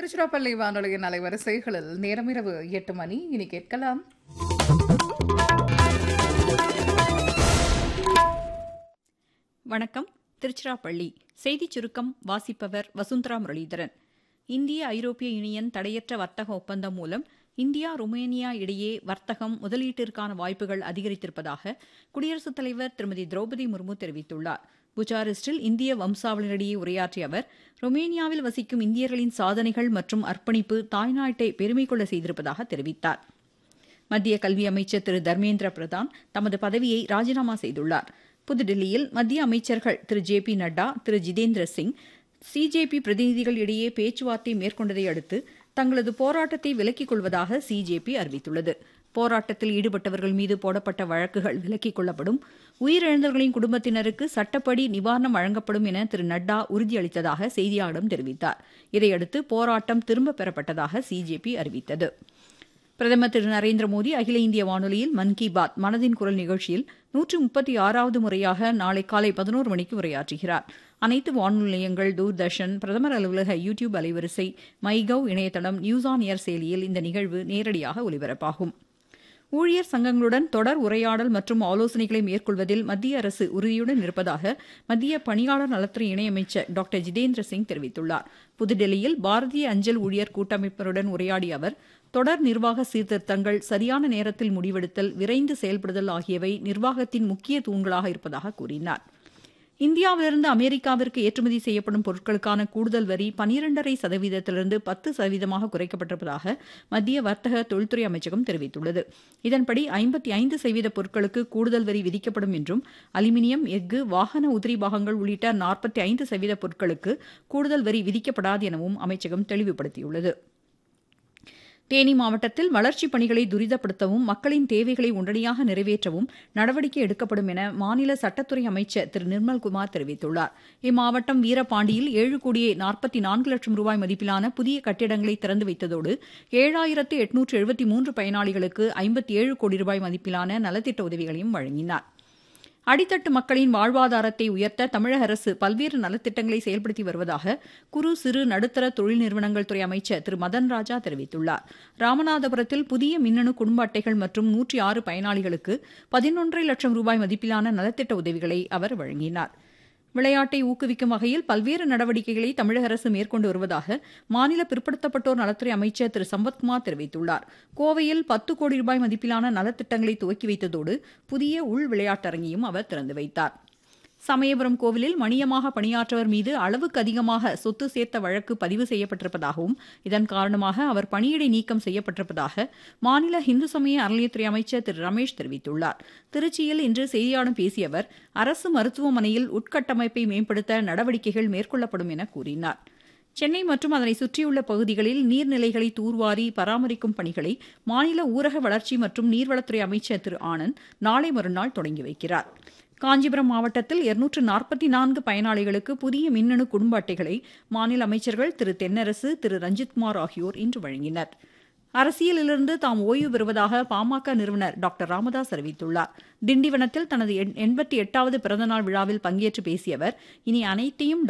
திருச்சிராப்பள்ளி வானொலியின் அலைவரிசைகளில் நேரமிரவு எட்டு மணி இனி கேட்கலாம் வணக்கம் திருச்சிராப்பள்ளி செய்திச் சுருக்கம் வாசிப்பவர் வசுந்தரா முரளிதரன் இந்திய ஐரோப்பிய யூனியன் தடையற்ற வர்த்தக ஒப்பந்தம் மூலம் இந்தியா ருமேனியா இடையே வர்த்தகம் முதலீட்டிற்கான வாய்ப்புகள் அதிகரித்திருப்பதாக குடியரசுத் தலைவர் திருமதி திரௌபதி முர்மு தெரிவித்துள்ளார் புச்சாரெஸ்டில் இந்திய வம்சாவளியிடையே உரையாற்றிய அவர் ருமேனியாவில் வசிக்கும் இந்தியர்களின் சாதனைகள் மற்றும் அர்ப்பணிப்பு தாய்நாட்டை பெருமை கொள்ள செய்திருப்பதாக தெரிவித்தார் மத்திய கல்வி அமைச்சர் திரு தர்மேந்திர பிரதான் தமது பதவியை ராஜினாமா செய்துள்ளார் புதுடில்லியில் மத்திய அமைச்சர்கள் Thiru J P Nadda Thiru Jitendra Singh CJP பிரதிநிதிகள் இடையே பேச்சுவார்த்தை மேற்கொண்டதை அடுத்து தங்களது போராட்டத்தை விலக்கிக் கொள்வதாக சிஜேபி அறிவித்துள்ளது போராட்டத்தில் ஈடுபட்டவர்கள் மீது போடப்பட்ட வழக்குகள் விலக்கிக் கொள்ளப்படும் உயிரிழந்தவர்களின் குடும்பத்தினருக்கு சட்டப்படி நிவாரணம் வழங்கப்படும் என திரு நட்டா உறுதியளித்ததாக செய்தியாளரிடம் தெரிவித்தார் இதையடுத்து போராட்டம் திரும்பப் பெறப்பட்டதாக சிஜேபி அறிவித்தது பிரதமர் திரு நரேந்திர மோடி அகில இந்திய வானொலியில் மன் கி பாத் மனதின் குரல் நிகழ்ச்சியில் நூற்று முப்பத்தி ஆறாவது முறையாக நாளை காலை பதினோரு மணிக்கு உரையாற்றுகிறார் அனைத்து வானொலி நிலையங்கள் தூர்தர்ஷன் பிரதமர் அலுவலக யூ டியூப் அலைவரிசை மைகவ் இணையதளம் நியூஸ் ஆன் ஏர் செயலியில் இந்த நிகழ்வு நேரடியாக ஒலிபரப்பாகும் ஊழியர் சங்கங்களுடன் தொடர் உரையாடல் மற்றும் ஆலோசனைகளை மேற்கொள்வதில் மத்திய அரசு உறுதியுடன் இருப்பதாக மத்திய பணியாளர் நலத்துறை இணையமைச்சர் டாக்டர் ஜிதேந்திர சிங் தெரிவித்துள்ளார் புதுடெல்லியில் பாரதிய அஞ்சல் ஊழியர் கூட்டமைப்பினருடன் உரையாடிய அவர் தொடர் நிர்வாக சீர்திருத்தங்கள் சரியான நேரத்தில் முடிவெடுத்தல் விரைந்து செயல்படுதல் ஆகியவை நிர்வாகத்தின் முக்கிய தூண்களாக இருப்பதாக கூறினார் இந்தியாவிலிருந்து அமெரிக்காவிற்கு ஏற்றுமதி செய்யப்படும் பொருட்களுக்கான கூடுதல் வரி பனிரெண்டரை சதவீதத்திலிருந்து பத்து சதவீதமாக குறைக்கப்பட்டிருப்பதாக மத்திய வர்த்தக தொழில்துறை அமைச்சகம் தெரிவித்துள்ளது இதன்படி ஐம்பத்தி ஐந்து சதவீத பொருட்களுக்கு கூடுதல் வரி விதிக்கப்படும் என்றும் அலுமினியம் எஃகு வாகன உதிரி பாகங்கள் உள்ளிட்ட நாற்பத்தி ஐந்து சதவீத பொருட்களுக்கு கூடுதல் வரி விதிக்கப்படாது எனவும் அமைச்சகம் தெளிவுபடுத்தியுள்ளது தேனி மாவட்டத்தில் வளர்ச்சிப் பணிகளை துரிதப்படுத்தவும் மக்களின் தேவைகளை உடனடியாக நிறைவேற்றவும் நடவடிக்கை எடுக்கப்படும் என மாநில சட்டத்துறை அமைச்சர் திரு நிர்மல்குமார் தெரிவித்துள்ளார் இம்மாவட்டம் வீரபாண்டியில் ஏழு கோடியே நாற்பத்தி நான்கு லட்சம் ரூபாய் மதிப்பிலான புதிய கட்டிடங்களை திறந்து வைத்ததோடு ஏழாயிரத்து எட்நூற்று எழுபத்தி மூன்று பயனாளிகளுக்கு ஐம்பத்தி ஏழு கோடி ரூபாய் மதிப்பிலான நலத்திட்ட உதவிகளையும் வழங்கினார் அடித்தட்டு மக்களின் வாழ்வாதாரத்தை உயர்த்த தமிழக அரசு பல்வேறு நலத்திட்டங்களை செயல்படுத்தி வருவதாக குறு சிறு நடுத்தர தொழில் நிறுவனங்கள் துறை அமைச்சர் திரு மதன் ராஜா தெரிவித்துள்ளார் ராமநாதபுரத்தில் புதிய மின்னணு குடும்ப அட்டைகள் மற்றும் நூற்றி ஆறு பயனாளிகளுக்கு பதினொன்றரை லட்சம் ரூபாய் மதிப்பிலான நலத்திட்ட உதவிகளை அவர் வழங்கினார் விளையாட்டை ஊக்குவிக்கும் வகையில் பல்வேறு நடவடிக்கைகளை தமிழக அரசு மேற்கொண்டு வருவதாக மாநில பிற்படுத்தப்பட்டோர் நலத்துறை அமைச்சர் திரு சம்பத்குமார் தெரிவித்துள்ளார் கோவையில் பத்து கோடி ரூபாய் மதிப்பிலான நலத்திட்டங்களை துவக்கி வைத்ததோடு புதிய உள் விளையாட்டரங்கையும் அவர் திறந்து வைத்தார் சமயபுரம் கோவிலில் மணியமாக பணியாற்றவர் மீது அளவுக்கு அதிகமாக சொத்து சேர்த்த வழக்கு பதிவு செய்யப்பட்டிருப்பதாகவும் இதன் காரணமாக அவர் பணியிடை நீக்கம் செய்யப்பட்டிருப்பதாக மாநில இந்து சமய அறநிலையத்துறை அமைச்சர் திரு ரமேஷ் தெரிவித்துள்ளார் திருச்சியில் இன்று செய்தியாளர்களிடம் பேசிய அவர் அரசு மருத்துவமனையில் உட்கட்டமைப்பை மேம்படுத்த நடவடிக்கைகள் மேற்கொள்ளப்படும் என கூறினார் சென்னை மற்றும் அதனை சுற்றியுள்ள பகுதிகளில் நீர்நிலைகளை தூர்வாரி பராமரிக்கும் பணிகளை மாநில ஊரக வளர்ச்சி மற்றும் நீர்வளத்துறை அமைச்சர் திரு ஆனந்த் நாளை மறுநாள் தொடங்கி வைக்கிறார் காஞ்சிபுரம் மாவட்டத்தில் இருநூற்று நாற்பத்தி நான்கு பயனாளிகளுக்கு புதிய மின்னணு குடும்ப அட்டைகளை மாநில அமைச்சர்கள் திரு தென்னரசு திரு ரஞ்சித்குமார் ஆகியோர் இன்று வழங்கினர் அரசியலிலிருந்து தாம் ஓய்வு பெறுவதாக பாமக நிறுவனர் டாக்டர் ராமதாஸ் அறிவித்துள்ளார் திண்டிவனத்தில் தனது எண்பத்தி எட்டாவது பிறந்தநாள் விழாவில் பங்கேற்று பேசிய அவர் இனி அனைத்தையும்